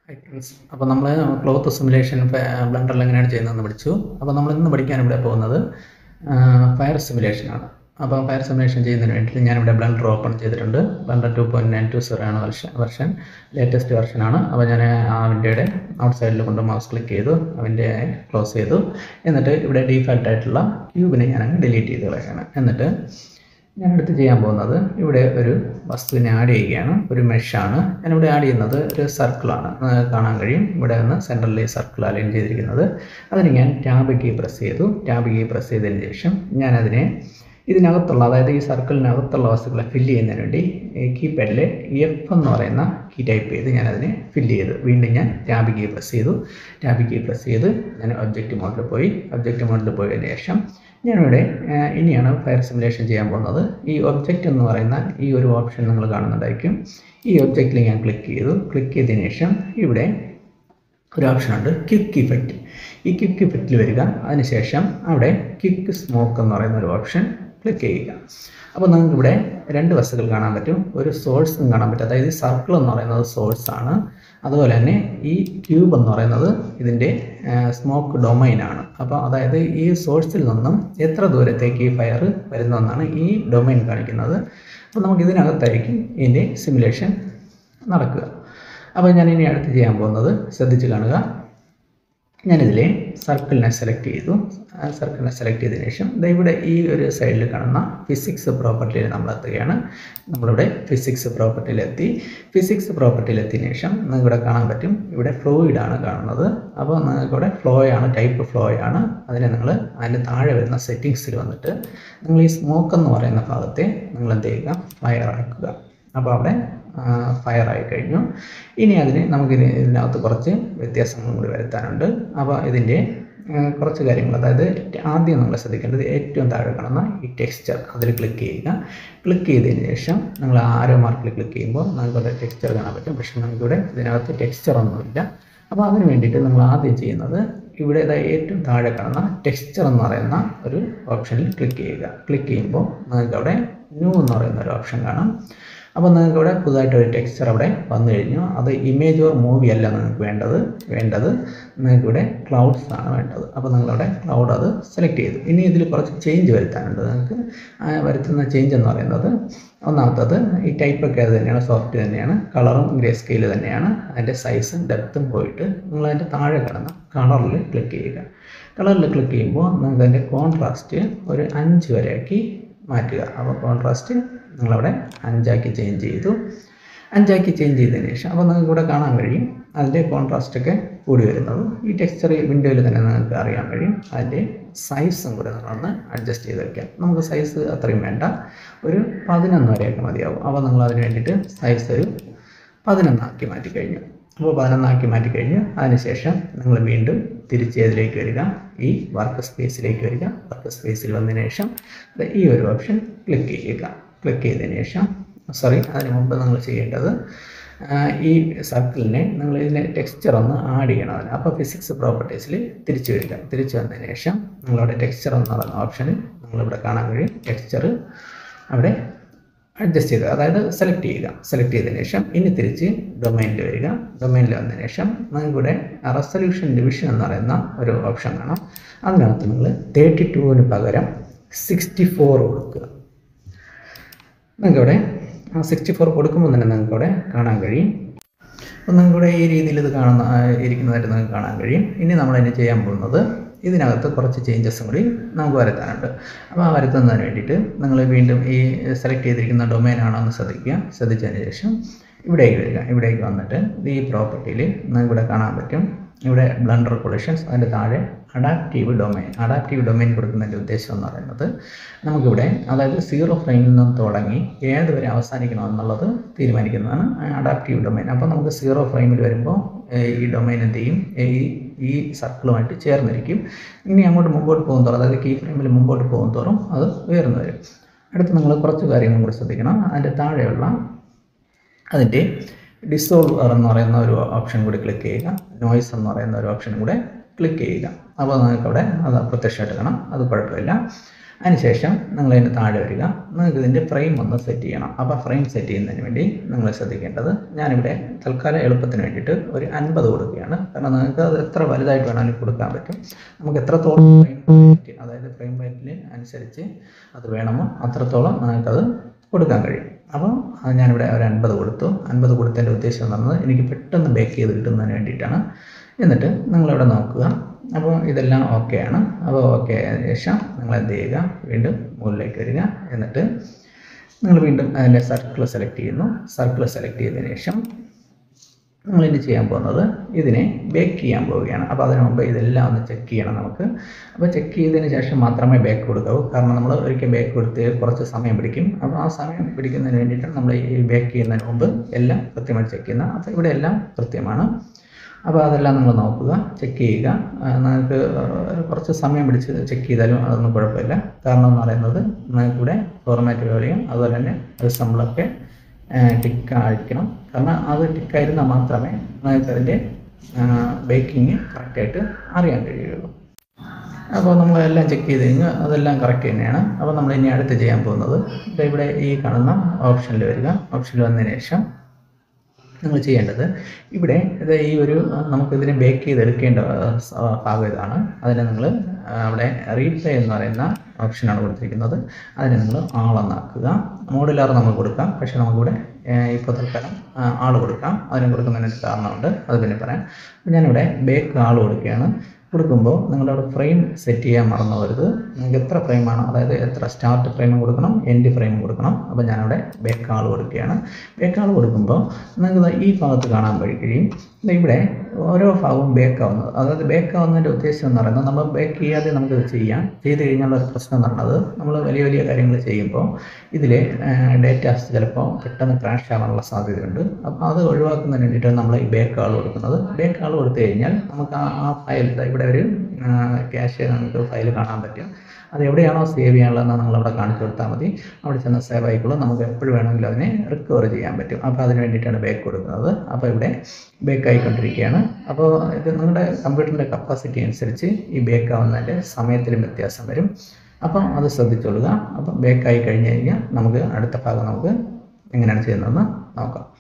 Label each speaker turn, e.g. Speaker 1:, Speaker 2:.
Speaker 1: hi friends അപ്പോൾ നമ്മൾ cloth simulation ബ്ലണ്ടറിൽ എങ്ങനെയാണ് ചെയ്യുന്നതെന്ന് പഠിച്ചു അപ്പോൾ നമ്മൾ ഇന്ന് പഠിക്കാൻ ഇവിടെ പോകുന്നത് ഫയർ സിമുലേഷനാണ് അപ്പോൾ ഫയർ സിമുലേഷൻ ചെയ്യുന്നതിന് വേണ്ടിയിട്ട് ഞാനിവിടെ ബ്ലണ്ടർ ഓപ്പൺ ചെയ്തിട്ടുണ്ട് Blender two point nine two zero ആണ് വെർഷൻ വെർഷൻ ലേറ്റസ്റ്റ് വെർഷനാണ് അപ്പോൾ ഞാൻ ആ വിൻഡോയുടെ ഔട്ട് സൈഡിൽ കൊണ്ട് മൗസ് ക്ലിക്ക് ചെയ്തു അതിൻ്റെ ക്ലോസ് ചെയ്തു എന്നിട്ട് ഇവിടെ ഡീഫാൾട്ട് ആയിട്ടുള്ള ക്യൂബിനെ ഞാൻ അങ്ങ് ഡിലീറ്റ് ചെയ്ത് കളയാണ് എന്നിട്ട് ഞാൻ അടുത്ത് ചെയ്യാൻ പോകുന്നത് ഇവിടെ ഒരു വസ്തുവിനെ ആഡ് ചെയ്യുകയാണ് ഒരു മെഷാണ് ഞാനിവിടെ ആഡ് ചെയ്യുന്നത് ഒരു സർക്കിളാണ് കാണാൻ കഴിയും ഇവിടെ നിന്ന് സെൻട്രലിൽ സർക്കിൾ അലൈൻ ചെയ്തിരിക്കുന്നത് അതിന് ഞാൻ ടാബ് കീ പ്രസ് ചെയ്തു ടാബ് കീ പ്രസ് ചെയ്തതിന് ശേഷം ഞാനതിനെ ഇതിനകത്തുള്ള അതായത് ഈ സർക്കിളിനകത്തുള്ള വസ്തുക്കളെ ഫില്ല് ചെയ്യുന്നതിന് വേണ്ടി കീപാഡിൽ എഫ് എന്ന് പറയുന്ന കീ ടൈപ്പ് ചെയ്ത് ഞാനതിനെ ഫില്ല് ചെയ്തു വീണ്ടും ഞാൻ ടാബ് കീ പ്രസ് ചെയ്തു ടാബ് കീ പ്രസ് ചെയ്ത് ഞാൻ ഒബ്ജക്റ്റ് മോഡിൽ പോയി ഒബ്ജക്റ്റ് മോഡിൽ പോയതിന് ശേഷം ഞാനിവിടെ ഇനിയാണ് ഫയർ സിമുലേഷൻ ചെയ്യാൻ പോകുന്നത് ഈ ഒബ്ജക്റ്റ് എന്ന് പറയുന്ന ഈ ഒരു ഓപ്ഷൻ നിങ്ങൾ കാണുന്നുണ്ടായിരിക്കും ഈ ഒബ്ജക്റ്റിൽ ഞാൻ ക്ലിക്ക് ചെയ്തു ക്ലിക്ക് ചെയ്തതിന് ശേഷം ഇവിടെ ഒരു ഓപ്ഷനുണ്ട് ക്വിക്ക് ഇഫക്റ്റ് ഈ ക്വിക്ക് ഇഫക്റ്റിൽ വരിക അതിനുശേഷം അവിടെ ക്വിക്ക് സ്മോക്ക് എന്ന് പറയുന്ന ഒരു ഓപ്ഷൻ ക്ലിക്ക് ചെയ്യുക അപ്പോൾ നിങ്ങൾക്ക് ഇവിടെ രണ്ട് വസ്തുക്കൾ കാണാൻ പറ്റും ഒരു സോഴ്സും കാണാൻ പറ്റും അതായത് സർക്കിൾ എന്ന് പറയുന്നത് സോഴ്സ് ആണ് അതുപോലെ തന്നെ ഈ ക്യൂബ് എന്ന് പറയുന്നത് ഇതിൻ്റെ സ്മോക്ക് ഡൊമൈനാണ് അപ്പോൾ അതായത് ഈ സോഴ്സിൽ നിന്നും എത്ര ദൂരത്തേക്ക് ഈ ഫയർ വരുന്നതെന്നാണ് ഈ ഡൊമൈൻ കാണിക്കുന്നത് അപ്പോൾ നമുക്ക് ഇതിനകത്തായിരിക്കും ഇതിൻ്റെ സിമുലേഷൻ നടക്കുക അപ്പോൾ ഞാൻ ഇനി അടുത്ത് ചെയ്യാൻ പോകുന്നത് ശ്രദ്ധിച്ച് കാണുക ഞാനിതിലെ സർക്കിളിനെ സെലക്ട് ചെയ്തു ആ സർക്കിളിനെ സെലക്ട് ചെയ്തതിന് ശേഷം ഇവിടെ ഈ ഒരു സൈഡിൽ കാണുന്ന ഫിസിക്സ് പ്രോപ്പർട്ടിയിൽ നമ്മൾ എത്തുകയാണ് നമ്മളിവിടെ ഫിസിക്സ് പ്രോപ്പർട്ടിയിലെത്തി ഫിസിക്സ് പ്രോപ്പർട്ടിയിലെത്തിയതിന് ശേഷം നിങ്ങൾക്ക് ഇവിടെ കാണാൻ പറ്റും ഇവിടെ ഫ്ലോയിഡ് ആണ് കാണുന്നത് അപ്പോൾ നിങ്ങൾക്ക് ഇവിടെ ഫ്ലോ ആണ് ടൈപ്പ് ഫ്ലോ ആണ് അതിനെ നിങ്ങൾ അതിൻ്റെ താഴെ വരുന്ന സെറ്റിങ്സിൽ വന്നിട്ട് നിങ്ങൾ ഈ സ്മോക്ക് എന്ന് പറയുന്ന ഭാഗത്തെ നിങ്ങൾ എന്ത് ചെയ്യുക ഫയർ ആക്കുക അപ്പോൾ അവിടെ ഫയർ ആയി കഴിഞ്ഞു ഇനി അതിന് നമുക്ക് ഇതിനകത്ത് കുറച്ച് വ്യത്യാസങ്ങളും കൂടി വരുത്താനുണ്ട് അപ്പോൾ ഇതിൻ്റെ കുറച്ച് കാര്യങ്ങൾ അതായത് ആദ്യം നമ്മൾ ശ്രദ്ധിക്കേണ്ടത് ഏറ്റവും താഴെ കാണുന്ന ഈ ടെക്സ്ചർ അതിൽ ക്ലിക്ക് ചെയ്യുക ക്ലിക്ക് ചെയ്തതിന് ശേഷം നിങ്ങൾ ആരോ മാർക്കിൽ ക്ലിക്ക് ചെയ്യുമ്പോൾ നമുക്കിവിടെ ടെക്സ്ചർ കാണാൻ പറ്റും പക്ഷേ നമുക്കിവിടെ ഇതിനകത്ത് ടെക്സ്ചർ ഒന്നുമില്ല അപ്പോൾ അതിന് വേണ്ടിയിട്ട് നമ്മൾ ആദ്യം ചെയ്യുന്നത് ഇവിടെ ഏറ്റവും താഴെ കാണുന്ന ടെക്സ്ചർ എന്ന് പറയുന്ന ഒരു ഓപ്ഷനിൽ ക്ലിക്ക് ചെയ്യുക ക്ലിക്ക് ചെയ്യുമ്പോൾ നിങ്ങൾക്ക് അവിടെ ന്യൂ എന്ന് പറയുന്ന ഒരു ഓപ്ഷൻ കാണാം അപ്പോൾ നിങ്ങൾക്ക് ഇവിടെ പുതുതായിട്ട് ഒരു ടെക്സ്ചർ അവിടെ വന്നു കഴിഞ്ഞു അത് ഇമേജ് ഓർ മൂവി അല്ല നിങ്ങൾക്ക് വേണ്ടത് വേണ്ടത് നിങ്ങൾക്ക് ഇവിടെ ക്ലൗഡ്സ് ആണ് വേണ്ടത് അപ്പോൾ നിങ്ങളവിടെ ക്ലൗഡ് അത് സെലക്ട് ചെയ്തു ഇനി ഇതിൽ കുറച്ച് ചേഞ്ച് വരുത്താനുണ്ട് നിങ്ങൾക്ക് വരുത്തുന്ന ചേഞ്ച് എന്ന് പറയുന്നത് ഒന്നാമത്തത് ഈ ടൈപ്പൊക്കെ അത് തന്നെയാണ് സോഫ്റ്റ് തന്നെയാണ് കളറും ഗ്രേ സ്കെയിൽ തന്നെയാണ് അതിൻ്റെ സൈസും ഡെപ്തും പോയിട്ട് നിങ്ങൾ അതിൻ്റെ താഴെ കിടന്ന കളറിൽ ക്ലിക്ക് ചെയ്യുക കളറിൽ ക്ലിക്ക് ചെയ്യുമ്പോൾ നിങ്ങൾക്ക് അതിൻ്റെ കോൺട്രാസ്റ്റ് ഒരു അഞ്ച് വരെയാക്കി മാറ്റുക അപ്പോൾ കോൺട്രാസ്റ്റ് നിങ്ങളവിടെ അഞ്ചാക്കി ചേഞ്ച് ചെയ്തു അഞ്ചാക്കി ചേഞ്ച് ചെയ്തതിന് ശേഷം അപ്പോൾ നിങ്ങൾക്ക് ഇവിടെ കാണാൻ കഴിയും അതിൻ്റെ കോൺട്രാസ്റ്റൊക്കെ കൂടി വരുന്നത് ഈ ടെക്സ്ചർ വിൻഡോയിൽ തന്നെ നിങ്ങൾക്ക് അറിയാൻ കഴിയും അതിൻ്റെ സൈസും കൂടെ നിങ്ങളൊന്ന് അഡ്ജസ്റ്റ് ചെയ്ത് വയ്ക്കാം നമുക്ക് സൈസ് അത്രയും വേണ്ട ഒരു പതിനൊന്ന് വരെയൊക്കെ മതിയാവും അപ്പോൾ നിങ്ങൾ അതിന് വേണ്ടിയിട്ട് സൈസ് ഒരു പതിനൊന്നാക്കി മാറ്റി കഴിഞ്ഞു അപ്പോൾ പതിനൊന്നാക്കി മാറ്റി കഴിഞ്ഞ് അതിനുശേഷം നിങ്ങൾ വീണ്ടും തിരിച്ച് ഏതിലേക്ക് വരിക ഈ വർക്ക് സ്പേസിലേക്ക് വരിക വർക്ക് സ്പേസിൽ വന്നതിന് ശേഷം ഈ ഒരു ഓപ്ഷൻ ക്ലിക്ക് ചെയ്യുക ക്ലിക്ക് ചെയ്തതിന് ശേഷം സോറി അതിന് മുമ്പ് നിങ്ങൾ ചെയ്യേണ്ടത് ഈ സർക്കിളിനെ നിങ്ങൾ ഇതിനെ ടെക്സ്ചർ ഒന്ന് ആഡ് ചെയ്യണം അതിന് അപ്പോൾ ഫിസിക്സ് പ്രോപ്പർട്ടീസിൽ തിരിച്ചു വരിക തിരിച്ചു വന്നതിന് ശേഷം നിങ്ങളവിടെ ടെക്സ്ചർ എന്ന് പറയുന്ന ഓപ്ഷനിൽ നിങ്ങളിവിടെ കാണാൻ കഴിയും ടെക്സ്ചർ അവിടെ അഡ്ജസ്റ്റ് ചെയ്യുക അതായത് സെലക്ട് ചെയ്യുക സെലക്ട് ചെയ്തതിന് ശേഷം ഇനി തിരിച്ച് ഡൊമൈനിൽ വരിക ഡൊമൈനിൽ വന്നതിന് ശേഷം നിങ്ങൾക്കിവിടെ റെസൊല്യൂഷൻ ഡിവിഷൻ എന്ന് പറയുന്ന ഒരു ഓപ്ഷൻ കാണാം അതിനകത്ത് നിങ്ങൾ തേർട്ടി ടുവിന് പകരം സിക്സ്റ്റി ഫോർ കൊടുക്കുക നിങ്ങൾക്കിവിടെ ആ സിക്സ്റ്റി ഫോർ കൊടുക്കുമ്പോൾ തന്നെ നിങ്ങൾക്കിവിടെ കാണാൻ കഴിയും അപ്പം നിങ്ങൾക്കിവിടെ ഈ രീതിയിൽ ഇത് കാണുന്ന ഇരിക്കുന്നതായിട്ട് നിങ്ങൾക്ക് കാണാൻ കഴിയും ഇനി നമ്മൾ ഇനി ചെയ്യാൻ പോകുന്നത് ഇതിനകത്ത് കുറച്ച് ചേഞ്ചസും കൂടി നമുക്ക് വരുത്താനുണ്ട് അപ്പോൾ ആ വരുത്തുന്നതിന് വേണ്ടിയിട്ട് നിങ്ങൾ വീണ്ടും ഈ സെലക്ട് ചെയ്തിരിക്കുന്ന ഡൊമൈൻ ആണോ എന്ന് ശ്രദ്ധിക്കുക ശ്രദ്ധിച്ചതിന് ശേഷം ഇവിടേക്ക് വരിക ഇവിടേക്ക് വന്നിട്ട് ഈ പ്രോപ്പർട്ടിയിൽ നിങ്ങൾക്ക് ഇവിടെ കാണാൻ പറ്റും ഇവിടെ ബ്ലണ്ടർ കൊളിഷൻസ് അതിൻ്റെ താഴെ അഡാപ്റ്റീവ് ഡൊമൈൻ അഡാപ്റ്റീവ് ഡൊമൈൻ കൊടുക്കുന്നതിൻ്റെ ഉദ്ദേശം എന്ന് പറയുന്നത് നമുക്കിവിടെ അതായത് സീറോ ഫ്രെയിമിൽ നിന്ന് തുടങ്ങി ഏത് വരെ അവസാനിക്കണം എന്നുള്ളത് തീരുമാനിക്കുന്നതാണ് അഡാപ്റ്റീവ് ഡൊമൈൻ അപ്പോൾ നമുക്ക് സീറോ ഫ്രെയിമിൽ വരുമ്പോൾ ഈ ഡൊമൈൻ എന്ത് ചെയ്യും ഈ ഈ സർക്കിളുമായിട്ട് ചേർന്നിരിക്കും ഇനി അങ്ങോട്ട് മുമ്പോട്ട് പോകും തോറും അതായത് കീ ഫ്രെയിമിൽ മുമ്പോട്ട് പോകും തോറും അത് ഉയർന്നു വരും അടുത്ത് നിങ്ങൾ കുറച്ച് കാര്യങ്ങളും കൂടി ശ്രദ്ധിക്കണം അതിൻ്റെ താഴെയുള്ള അതിൻ്റെ ഡിസോൾവർ എന്ന് പറയുന്ന ഒരു ഓപ്ഷൻ കൂടി ക്ലിക്ക് ചെയ്യുക നോയ്സ് എന്ന് പറയുന്ന ഒരു ഓപ്ഷൻ കൂടെ ക്ലിക്ക് ചെയ്യുക അപ്പോൾ നിങ്ങൾക്ക് അവിടെ അത് പ്രത്യക്ഷമായിട്ട് കാണാം അത് കുഴപ്പമില്ല അതിനുശേഷം നിങ്ങൾ അതിന് താഴെ വരിക നിങ്ങൾക്ക് ഇതിൻ്റെ ഫ്രെയിം ഒന്ന് സെറ്റ് ചെയ്യണം അപ്പോൾ ഫ്രെയിം സെറ്റ് ചെയ്യുന്നതിന് വേണ്ടി നിങ്ങൾ ശ്രദ്ധിക്കേണ്ടത് ഞാനിവിടെ തൽക്കാലം എളുപ്പത്തിന് വേണ്ടിയിട്ട് ഒരു അൻപത് കൊടുക്കുകയാണ് കാരണം നിങ്ങൾക്ക് അത് എത്ര വലുതായിട്ട് വേണമെങ്കിലും കൊടുക്കാൻ പറ്റും നമുക്ക് എത്രത്തോളം ഫ്രെയിം റേറ്റ് അതായത് ഫ്രെയിം റേറ്റിന് അനുസരിച്ച് അത് വേണമോ അത്രത്തോളം നിങ്ങൾക്കത് കൊടുക്കാൻ കഴിയും അപ്പോൾ അത് ഞാനിവിടെ ഒരു അൻപത് കൊടുത്തു അൻപത് കൊടുത്തതിൻ്റെ ഉദ്ദേശം എന്ന് പറഞ്ഞത് എനിക്ക് പെട്ടെന്ന് ബേക്ക് ചെയ്ത് കിട്ടുന്നതിന് വേണ്ടിയിട്ടാണ് എന്നിട്ട് നിങ്ങളിവിടെ നോക്കുക അപ്പോൾ ഇതെല്ലാം ഓക്കെയാണ് അപ്പോൾ ഓക്കെ ആയതിനു ശേഷം നിങ്ങൾ എന്ത് ചെയ്യുക വീണ്ടും മുകളിലേക്ക് വരിക എന്നിട്ട് നിങ്ങൾ വീണ്ടും അതിൻ്റെ സർക്കിൾ സെലക്ട് ചെയ്യുന്നു സർക്കിൾ സെലക്ട് ചെയ്തതിന് ശേഷം നമ്മൾ ഇനി ചെയ്യാൻ പോകുന്നത് ഇതിനെ ബേക്ക് ചെയ്യാൻ പോവുകയാണ് അപ്പോൾ അതിന് മുമ്പ് ഇതെല്ലാം ഒന്ന് ചെക്ക് ചെയ്യണം നമുക്ക് അപ്പോൾ ചെക്ക് ചെയ്തതിന് ശേഷം മാത്രമേ ബേക്ക് കൊടുക്കാവൂ കാരണം നമ്മൾ ഒരിക്കൽ ബേക്ക് കൊടുത്ത് കുറച്ച് സമയം പിടിക്കും അപ്പോൾ ആ സമയം പിടിക്കുന്നതിന് വേണ്ടിയിട്ടാണ് നമ്മൾ ഈ ബേക്ക് ചെയ്യുന്നതിന് മുമ്പ് എല്ലാം കൃത്യമായിട്ട് ചെക്ക് ചെയ്യുന്നത് അപ്പോൾ ഇവിടെ എല്ലാം കൃത്യമാണ് അപ്പോൾ അതെല്ലാം നിങ്ങൾ നോക്കുക ചെക്ക് ചെയ്യുക ആ, നിങ്ങൾക്ക് കുറച്ച് സമയം പിടിച്ച് ചെക്ക് ചെയ്താലും അതൊന്നും കുഴപ്പമില്ല കാരണം എന്ന് പറയുന്നത് നിങ്ങൾക്കിവിടെ ഫോർമാറ്റ് വരികയും അതുപോലെ തന്നെ റിസംബിളൊക്കെ ടിക്ക് അഴിക്കണം കാരണം അത് ടിക്കായിരുന്നാൽ മാത്രമേ നിങ്ങൾക്ക് അതിൻ്റെ ബേക്കിങ് കറക്റ്റായിട്ട് അറിയാൻ കഴിയുള്ളൂ അപ്പോൾ നമ്മളെല്ലാം ചെക്ക് ചെയ്ത് കഴിഞ്ഞ് അതെല്ലാം കറക്റ്റ് തന്നെയാണ് അപ്പോൾ നമ്മൾ ഇനി അടുത്ത് ചെയ്യാൻ പോകുന്നത് ദേ ഇവിടെ ഈ കാണുന്ന ഓപ്ഷനിൽ വരിക ഓപ്ഷനിൽ വന്നതിന് ശേഷം നിങ്ങൾ ചെയ്യേണ്ടത് ഇവിടെ ഇത് ഈ ഒരു നമുക്കിതിനെ ബേക്ക് ചെയ്തെടുക്കേണ്ട ആ, സ- ഭാഗം ഇതാണ് അതിനെ നിങ്ങൾ അവിടെ റീപ്ലേ എന്ന് പറയുന്ന ഓപ്ഷനാണ് കൊടുത്തിരിക്കുന്നത് അതിനെ നിങ്ങൾ ആളെന്നാക്കുക മോഡുലാർ നമുക്ക് കൊടുക്കാം പക്ഷേ നമുക്കിവിടെ ഏഹ്, ഇപ്പോൾ തൽക്കാലം ആ, ആൾ കൊടുക്കാം അതിന് കൊടുക്കുന്നതിന് ഒരു കാരണമുണ്ട് അത് പിന്നെ പറയാം അപ്പോൾ ഞാനിവിടെ ബേക്ക് ആൾ കൊടുക്കുകയാണ് കൊടുക്കുമ്പോൾ നിങ്ങളവിടെ ഫ്രെയിം സെറ്റ് ചെയ്യാൻ മറന്നു പോകരുത് നിങ്ങൾക്ക് എത്ര ഫ്രെയിമാണ് അതായത് എത്ര സ്റ്റാർട്ട് ഫ്രെയിമും കൊടുക്കണം എൻഡ് ഫ്രെയിമും കൊടുക്കണം അപ്പോൾ ഞാനവിടെ ബേക്ക് ആൾ കൊടുക്കുകയാണ് ബേക്ക് ആൾ കൊടുക്കുമ്പോൾ നിങ്ങൾക്ക് ദാ ഈ ഭാഗത്ത് കാണാൻ കഴിയും ദാ ഇവിടെ ഓരോ ഭാഗവും ബേക്ക് ആവുന്നത് അതായത് ബേക്ക് ആവുന്നതിൻ്റെ ഉദ്ദേശം എന്ന് പറയുന്നത് നമ്മൾ ബേക്ക് ചെയ്യാതെ നമുക്കിത് ചെയ്യാം ചെയ്ത് കഴിഞ്ഞുള്ള ഒരു പ്രശ്നം എന്ന് പറയുന്നത് നമ്മൾ വലിയ വലിയ കാര്യങ്ങൾ ചെയ്യുമ്പോൾ ഇതിൽ ഡേറ്റാസ് ചിലപ്പോൾ പെട്ടെന്ന് ക്രാഷ് ആവാനുള്ള സാധ്യതയുണ്ട് അപ്പോൾ അത് ഒഴിവാക്കുന്നതിന് വേണ്ടിയിട്ടാണ് നമ്മൾ ഈ ബേക്ക് ആൾ കൊടുക്കുന്നത് ബേക്ക് ആൾ കൊടുത്തു കഴിഞ്ഞാൽ നമുക്ക് ആ ആ ഫയൽ ഇവിടെ ഒരു ക്യാഷ് നമുക്ക് ഫയൽ കാണാൻ പറ്റും അത് എവിടെയാണോ സേവ് ചെയ്യാനുള്ളതെന്ന് നിങ്ങൾ അവിടെ കാണിച്ചു കൊടുത്താൽ മതി അവിടെ ചെന്ന് സേവ് ആയിക്കോളും നമുക്ക് എപ്പോഴും വേണമെങ്കിലും അതിനെ റിക്കവർ ചെയ്യാൻ പറ്റും അപ്പോൾ അതിന് വേണ്ടിയിട്ടാണ് ബേക്ക് കൊടുക്കുന്നത് അപ്പോൾ ഇവിടെ ബേക്ക് ആയിക്കൊണ്ടിരിക്കുകയാണ് അപ്പോൾ ഇത് നിങ്ങളുടെ കമ്പ്യൂട്ടറിൻ്റെ കപ്പാസിറ്റി അനുസരിച്ച് ഈ ബേക്ക് ആവുന്നതിൻ്റെ സമയത്തിലും വ്യത്യാസം വരും അപ്പം അത് ശ്രദ്ധിച്ചോളുക അപ്പം ബേക്കായി കഴിഞ്ഞ് കഴിഞ്ഞാൽ നമുക്ക് അടുത്ത ഭാഗം നമുക്ക് എങ്ങനെയാണ് ചെയ്യുന്നതെന്ന് നോക്കാം